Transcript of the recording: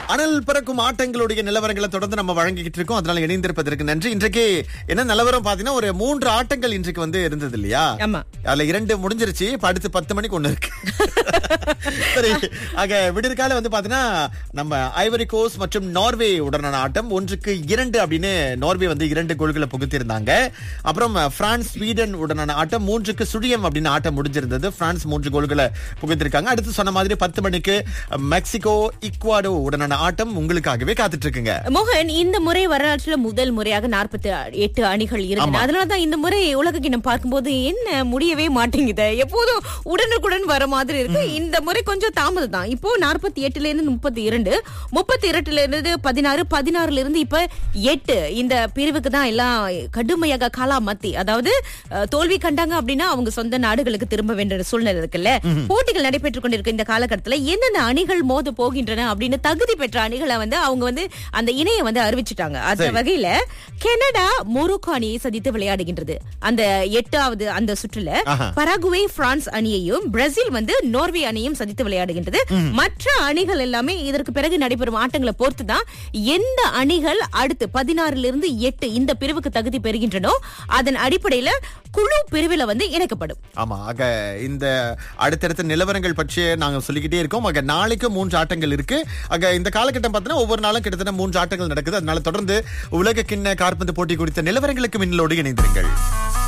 அனல் பிறக்கும் ஆட்டங்களுடைய நிலவரங்களை தொடர்ந்து நம்ம வழங்கிக்கிட்டு இருக்கோம் அதனால இணைந்திருப்பதற்கு நன்றி இன்றைக்கு என்ன நிலவரம் பாத்தீங்கன்னா ஒரு மூன்று ஆட்டங்கள் இன்றைக்கு வந்து இருந்தது இல்லையா ஆமா அதுல இரண்டு முடிஞ்சிருச்சு இப்ப அடுத்து பத்து மணிக்கு ஒண்ணு இருக்கு சரி ஆக விடிற்கால வந்து பாத்தீங்கன்னா நம்ம ஐவரி கோஸ் மற்றும் நார்வே உடனான ஆட்டம் ஒன்றுக்கு இரண்டு அப்படின்னு நார்வே வந்து இரண்டு கோல்களை புகுத்திருந்தாங்க அப்புறம் பிரான்ஸ் ஸ்வீடன் உடனான ஆட்டம் மூன்றுக்கு சுழியம் அப்படின்னு ஆட்டம் முடிஞ்சிருந்தது பிரான்ஸ் மூன்று கோல்களை புகுத்திருக்காங்க அடுத்து சொன்ன மாதிரி பத்து மணிக்கு மெக்சிகோ இக்வாடோ உடனான ஆட்டம் உங்களுக்காகவே காத்துட்டு இருக்குங்க மோகன் இந்த முறை வரலாற்றுல முதல் முறையாக நாற்பத்தி எட்டு அணிகள் இருக்கு அதனாலதான் இந்த முறை உலக கிண்ணம் பார்க்கும்போது என்ன முடியவே மாட்டேங்குது எப்போதும் உடனுக்குடன் வர மாதிரி இருக்கு இந்த முறை கொஞ்சம் தாமதம் தான் இப்போ நாற்பத்தி எட்டுல இருந்து முப்பத்தி இரண்டு முப்பத்தி இரண்டுல இருந்து பதினாறு பதினாறுல இருந்து இப்ப எட்டு இந்த பிரிவுக்கு தான் எல்லாம் கடுமையாக காலா மத்தி அதாவது அஹ், தோல்வி கண்டாங்க அப்படின்னா அவங்க சொந்த நாடுகளுக்கு திரும்ப வேண்டிய சூழ்நிலை இருக்குல்ல போட்டிகள் நடைபெற்றுக் கொண்டிருக்க இந்த காலகட்டத்துல என்னென்ன அணிகள் மோத போகின்றன அப்படின்னு தகுதி பெற்ற அணிகளை வந்து அவங்க வந்து அந்த இணையை வந்து அறிவிச்சிட்டாங்க அந்த வகையில கனடா மொரோக்கோ அணியை சந்தித்து விளையாடுகின்றது அந்த எட்டாவது அந்த சுற்றுல ஆஹா. பராகுவே பிரான்ஸ் அணியையும் பிரேசில் வந்து நோர்வே அணியும் சந்தித்து விளையாடுகின்றது மற்ற அணிகள் எல்லாமே இதற்கு பிறகு நடைபெறும் ஆட்டங்களை பொறுத்து தான் எந்த அணிகள் அடுத்து பதினாறுல இருந்து எட்டு இந்த பிரிவுக்கு தகுதி பெறுகின்றனோ அதன் அடிப்படையில குழு பிரிவுல வந்து இணைக்கப்படும் ஆமா ஆக இந்த அடுத்தடுத்த நிலவரங்கள் பற்றி நாங்க சொல்லிக்கிட்டே இருக்கோம் ஆக நாளைக்கு மூன்று ஆட்டங்கள் இருக்கு ஆக இந்த காலகட்டம் பார்த்தீங்கன்னா ஒவ்வொரு நாளும் கிட்டத்தட்ட மூன்று ஆட்டங்கள் நடக்குது அதனால தொடர்ந்து உலக கிண்ண காற்பந்து போட்டி குறித்த நிலவரங்களுக்கு மின்னலோடு இணைந்திருங்கள்